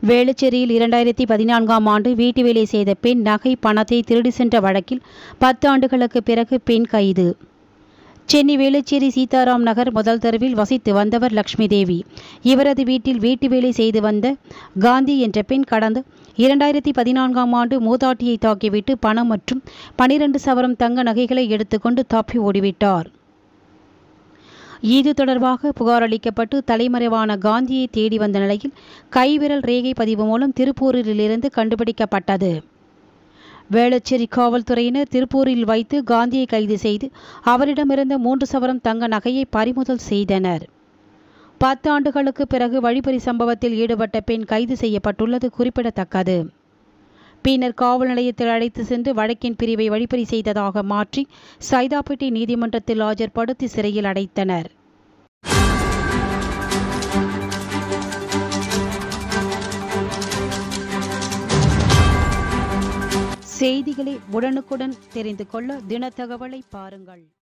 வேளச்சேரியில் இரண்டாயிரத்தி பதினான்காம் ஆண்டு வீட்டு வேலை செய்த பெண் நகை பணத்தை திருடி சென்ற வழக்கில் பத்து ஆண்டுகளுக்கு பிறகு பெண் கைது சென்னை வேளச்சேரி சீதாராம் நகர் முதல் தெருவில் வசித்து வந்தவர் லட்சுமி தேவி இவரது வீட்டில் வீட்டு வேலை செய்து வந்த காந்தி என்ற பெண் கடந்த இரண்டாயிரத்தி பதினான்காம் ஆண்டு மூதாட்டியை தாக்கிவிட்டு பணம் மற்றும் பனிரெண்டு சவரம் தங்க நகைகளை எடுத்துக்கொண்டு தப்பி ஓடிவிட்டார் இது தொடர்பாக புகார் அளிக்கப்பட்டு தலைமறைவான காந்தியை தேடி வந்த நிலையில் கைவிரல் ரேகை பதிவு மூலம் திருப்பூரிலிருந்து கண்டுபிடிக்கப்பட்டது வேளச்சேரி காவல்துறையினர் திருப்பூரில் வைத்து காந்தியை கைது செய்து அவரிடமிருந்த மூன்று சவரம் தங்க நகையை பறிமுதல் செய்தனர் பத்து ஆண்டுகளுக்கு பிறகு வழிப்பறி சம்பவத்தில் ஈடுபட்ட பெண் கைது செய்யப்பட்டுள்ளது குறிப்பிடத்தக்கது பின்னர் காவல் நிலையத்தில் அழைத்து சென்று வழக்கின் பிரிவை வழிப்பறி செய்ததாக மாற்றி சைதாப்பேட்டை நீதிமன்றத்தில் ஆஜர்படுத்தி சிறையில் அடைத்தனர் செய்திகளை உடனுக்குடன் தெரிந்து கொள்ள தினத்தகவலை பாருங்கள்